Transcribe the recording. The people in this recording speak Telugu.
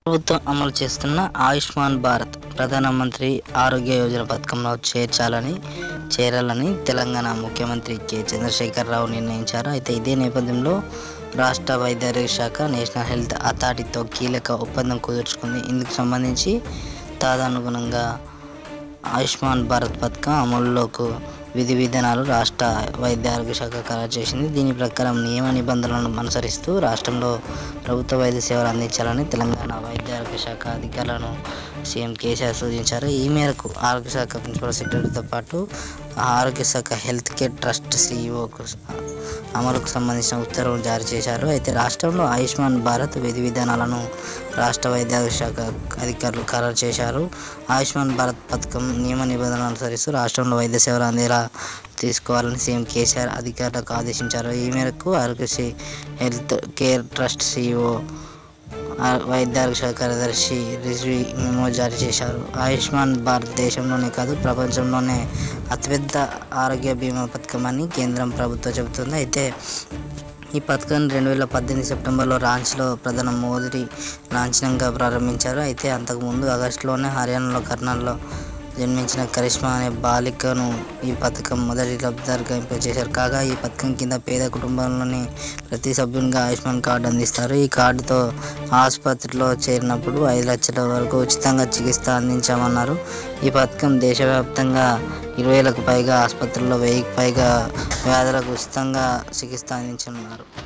ప్రభుత్వం అమలు చేస్తున్న ఆయుష్మాన్ భారత్ ప్రధానమంత్రి ఆరోగ్య యోజన పథకంలో చేర్చాలని చేరాలని తెలంగాణ ముఖ్యమంత్రి కె చంద్రశేఖరరావు నిర్ణయించారు అయితే ఇదే నేపథ్యంలో రాష్ట్ర వైద్య ఆరోగ్య శాఖ నేషనల్ హెల్త్ అథారిటీతో కీలక ఒప్పందం కుదుర్చుకుంది ఇందుకు సంబంధించి తదనుగుణంగా ఆయుష్మాన్ భారత్ పథకం అమలులోకి విధి విధానాలు రాష్ట్ర వైద్య ఆరోగ్య శాఖ ఖరారు చేసింది దీని ప్రకారం నియమ నిబంధనలను అనుసరిస్తూ రాష్ట్రంలో ప్రభుత్వ వైద్య సేవలు అందించాలని తెలంగాణ వైద్య ఆరోగ్య శాఖ అధికారులను సీఎం కేసీఆర్ సూచించారు ఈ మేరకు ఆరోగ్య శాఖ ప్రిన్సిపల్ సెక్రటరీతో పాటు ఆరోగ్య శాఖ హెల్త్ కేర్ ట్రస్ట్ సీఈఓకు అమలుకు సంబంధించిన ఉత్తర్వులు జారీ చేశారు అయితే రాష్ట్రంలో ఆయుష్మాన్ భారత్ విధి విధానాలను రాష్ట్ర వైద్య ఆరోగ్య శాఖ అధికారులు ఖరారు చేశారు ఆయుష్మాన్ భారత్ పథకం నియమ నిబంధనలు అనుసరిస్తూ రాష్ట్రంలో వైద్య సేవలు అందేలా తీసుకోవాలని సీఎం కేసీఆర్ అధికారులకు ఆదేశించారు ఈ మేరకు Aarogyasri health care trust CEO వైద్య ఆరోగ్య శాఖ కార్యదర్శి రిజ్వీ మెమో జారీ చేశారు ఆయుష్మాన్ భారత్ దేశంలోనే కాదు ప్రపంచంలోనే అతిపెద్ద ఆరోగ్య బీమా పథకం అని కేంద్రం ప్రభుత్వం చెబుతుంది అయితే ఈ పథకాన్ని రెండు వేల పద్దెనిమిది సెప్టెంబర్లో రాంచీలో ప్రధాని మోదీ లాంఛనంగా ప్రారంభించారు అయితే అంతకుముందు ఆగస్టులోనే హర్యానాలో కర్నూలులో జన్మించిన కరిష్మా అనే బాలికను ఈ పథకం మొదటి లబ్ధిదారుగా ఎంపిక చేశారు కాగా ఈ పథకం కింద పేద కుటుంబంలోని ప్రతి సభ్యునిగా ఆయుష్మాన్ కార్డు అందిస్తారు ఈ కార్డుతో ఆసుపత్రిలో చేరినప్పుడు ఐదు లక్షల వరకు ఉచితంగా చికిత్స అందించామన్నారు ఈ పథకం దేశవ్యాప్తంగా ఇరవై వేలకు పైగా ఆసుపత్రుల్లో వెయ్యికి పైగా వ్యాధులకు ఉచితంగా చికిత్స అందించనున్నారు